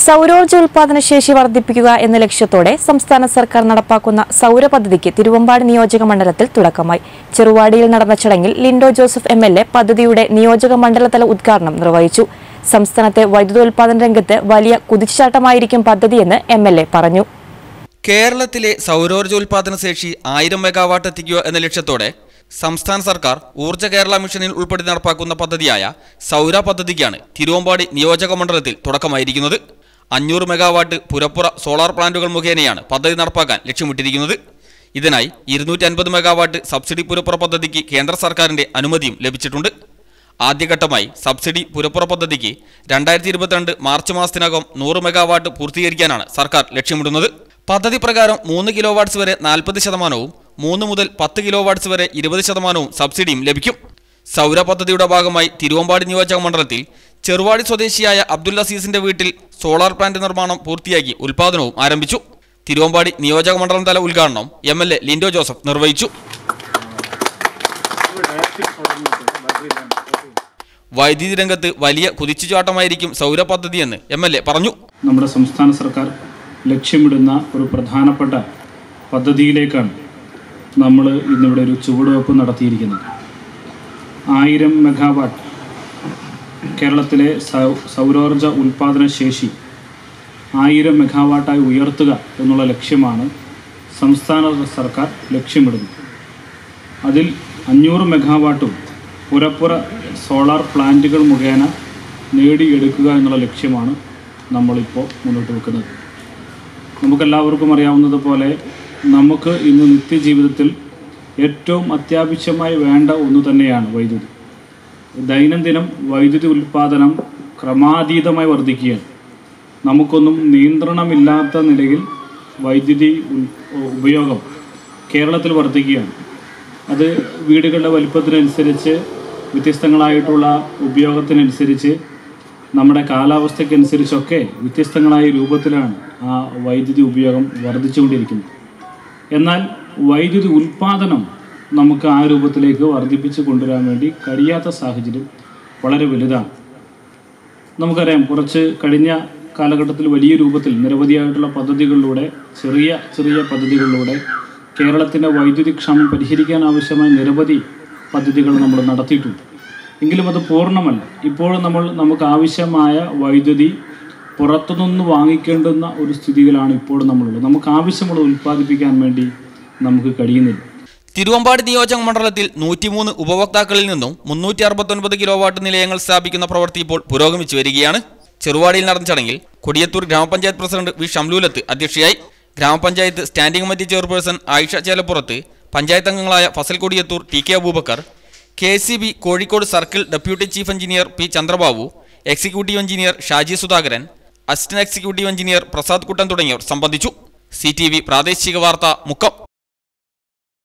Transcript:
സൗരോർജ്ജ ഉൽപാദന ശേഷി വർദ്ധിപ്പിക്കുക എന്ന ലക്ഷ്യത്തോടെ സംസ്ഥാന സർക്കാർ നടപ്പാക്കുന്ന സൗര പദ്ധതിക്ക് തിരുവമ്പാടി നിയോജക മണ്ഡലത്തിൽ തുടക്കമായി ചെറുവാടിയിൽ നടന്ന ചടങ്ങിൽ Lindo Joseph M L A പദ്ധതിയുടെ നിയോജക മണ്ഡലതല ഉദ്ഘാടനം നിർവഹിച്ചു സംസ്ഥാനത്തെ വൈദ്യുതോൽപാദന രംഗത്ത് വലിയ കുതിച്ചുചാട്ടമായിരിക്കും പദ്ധതിയെന്ന് എം എൽ എ പറഞ്ഞു കേരളത്തിലെ സൗരോർജ്ജോൽപാദന ശേഷി ആയിരം മെഗാവാട്ട് എത്തിക്കുക എന്ന ലക്ഷ്യത്തോടെ സംസ്ഥാന സർക്കാർ ഊർജ്ജ കേരള മിഷനിൽ ഉൾപ്പെടുത്തി നടപ്പാക്കുന്ന പദ്ധതിയായ സൗര പദ്ധതിക്കാണ് തിരുവമ്പാടി നിയോജക മണ്ഡലത്തിൽ തുടക്കമായിരിക്കുന്നത് അഞ്ഞൂറ് മെഗാവാട്ട് പുരപ്പുറ സോളാർ പ്ലാന്റുകൾ മുഖേനയാണ് പദ്ധതി നടപ്പാക്കാൻ ലക്ഷ്യമിട്ടിരിക്കുന്നത് ഇതിനായി ഇരുന്നൂറ്റി അൻപത് മെഗാവാട്ട് സബ്സിഡി പുരപ്പുറ പദ്ധതിക്ക് കേന്ദ്ര സർക്കാരിന്റെ അനുമതിയും ലഭിച്ചിട്ടുണ്ട് ആദ്യഘട്ടമായി സബ്സിഡി പുരപ്പുറ പദ്ധതിക്ക് രണ്ടായിരത്തി ഇരുപത്തിരണ്ട് മാർച്ച് മാസത്തിനകം നൂറ് മെഗാവാട്ട് പൂർത്തീകരിക്കാനാണ് സർക്കാർ ലക്ഷ്യമിടുന്നത് പദ്ധതി പ്രകാരം മൂന്ന് കിലോ വാട്ട്സ് വരെ നാൽപ്പത് ശതമാനവും മൂന്ന് മുതൽ പത്ത് കിലോ വാട്ട്സ് വരെ ഇരുപത് ശതമാനവും സബ്സിഡിയും ലഭിക്കും സൗര പദ്ധതിയുടെ ഭാഗമായി തിരുവമ്പാടി നിയോജക മണ്ഡലത്തിൽ ചെറുവാടി സ്വദേശിയായ അബ്ദുൽ അസീസിന്റെ വീട്ടിൽ സോളാർ പ്ലാന്റ് നിർമ്മാണം പൂർത്തിയാക്കി ഉൽപാദനവും ആരംഭിച്ചു തിരുവമ്പാടി നിയോജക മണ്ഡലം തല ഉദ്ഘാടനം M L A Lindo Joseph നിർവഹിച്ചു വൈദ്യുതി രംഗത്ത് വലിയ കുതിച്ചുചാട്ടമായിരിക്കും സൗര പദ്ധതിയെന്ന് എം എൽ എ പറഞ്ഞു നമ്മുടെ സംസ്ഥാന സർക്കാർ ലക്ഷ്യമിടുന്ന ഒരു പ്രധാനപ്പെട്ട പദ്ധതിയിലേക്കാണ് നമ്മൾ ഇന്നിവിടെ ഒരു ചുവടുവെപ്പ് നടത്തിയിരിക്കുന്നത് ആയിരം മെഗാവാട്ട് കേരളത്തിലെ സൗ സൗരോർജ ഉൽപാദന ശേഷി ആയിരം മെഗാവാട്ടായി ഉയർത്തുക എന്നുള്ള ലക്ഷ്യമാണ് സംസ്ഥാന സർക്കാർ ലക്ഷ്യമിടുന്നത് അതിൽ അഞ്ഞൂറ് മെഗാവാട്ടും പുരപ്പുറ സോളാർ പ്ലാന്റുകൾ മുഖേന നേടിയെടുക്കുക എന്നുള്ള ലക്ഷ്യമാണ് നമ്മളിപ്പോൾ മുന്നോട്ട് വെക്കുന്നത് നമുക്കെല്ലാവർക്കും അറിയാവുന്നതുപോലെ നമുക്ക് ഇന്ന് നിത്യജീവിതത്തിൽ ഏറ്റവും അത്യാവശ്യമായി വേണ്ട ഒന്ന് തന്നെയാണ് വൈദ്യുതി ദൈനംദിനം വൈദ്യുതി ഉൽപ്പാദനം ക്രമാതീതമായി വർദ്ധിക്കുകയാണ് നമുക്കൊന്നും നിയന്ത്രണമില്ലാത്ത നിലയിൽ വൈദ്യുതി ഉൽ- ഉപയോഗം കേരളത്തിൽ വർദ്ധിക്കുകയാണ് അത് വീടുകളുടെ വലിപ്പത്തിനനുസരിച്ച് വ്യത്യസ്തങ്ങളായിട്ടുള്ള ഉപയോഗത്തിനനുസരിച്ച് നമ്മുടെ കാലാവസ്ഥയ്ക്കനുസരിച്ചൊക്കെ വ്യത്യസ്തങ്ങളായ രൂപത്തിലാണ് ആ വൈദ്യുതി ഉപയോഗം വർദ്ധിച്ചുകൊണ്ടിരിക്കുന്നത് എന്നാൽ വൈദ്യുതി ഉൽപ്പാദനം നമുക്ക് ആ രൂപത്തിലേക്ക് വർദ്ധിപ്പിച്ച് കൊണ്ടുവരാൻ വേണ്ടി കഴിയാത്ത സാഹചര്യം വളരെ വലുതാണ് നമുക്കറിയാം കുറച്ച് കഴിഞ്ഞ കാലഘട്ടത്തിൽ വലിയ രൂപത്തിൽ നിരവധിയായിട്ടുള്ള പദ്ധതികളിലൂടെ ചെറിയ ചെറിയ പദ്ധതികളിലൂടെ കേരളത്തിൻ്റെ വൈദ്യുതി ക്ഷാമം പരിഹരിക്കാൻ ആവശ്യമായ നിരവധി പദ്ധതികൾ നമ്മൾ നടത്തിയിട്ടുണ്ട് എങ്കിലും അത് പൂർണ്ണമല്ല ഇപ്പോഴും നമ്മൾ നമുക്ക് ആവശ്യമായ വൈദ്യുതി പുറത്തുനിന്ന് വാങ്ങിക്കേണ്ടുന്ന ഒരു സ്ഥിതിയിലാണ് ഇപ്പോഴും നമ്മളുള്ളത് നമുക്ക് ആവശ്യമുള്ളത് ഉൽപ്പാദിപ്പിക്കാൻ വേണ്ടി നമുക്ക് കഴിയുന്നില്ല തിരുവമ്പാടി നിയോജക മണ്ഡലത്തിൽ നൂറ്റിമൂന്ന് ഉപഭോക്താക്കളിൽ നിന്നും മുന്നൂറ്റി അറുപത്തൊൻപത് കിലോ വാട്ട് നിലയങ്ങൾ സ്ഥാപിക്കുന്ന പ്രവൃത്തി ഇപ്പോൾ പുരോഗമിച്ചു വരികയാണ് ചെറുവാടിയിൽ നടന്ന ചടങ്ങിൽ കൊടിയത്തൂർ ഗ്രാമപഞ്ചായത്ത് പ്രസിഡന്റ് വി ഷംലൂലത്ത് അധ്യക്ഷയായി ഗ്രാമപഞ്ചായത്ത് standing committee chairperson Ayisha Chelappurath panchayat അംഗങ്ങളായ Fasal Kodiyathur T K Aboobacker K C B Kozhikode circle deputy chief engineer P Chandrababu executive engineer Shaji Sudhakaran assistant executive engineer Prasad Kuttan തുടങ്ങിയവർ സംബന്ധിച്ചു സി ടി വി പ്രാദേശിക വാർത്ത മുക്കം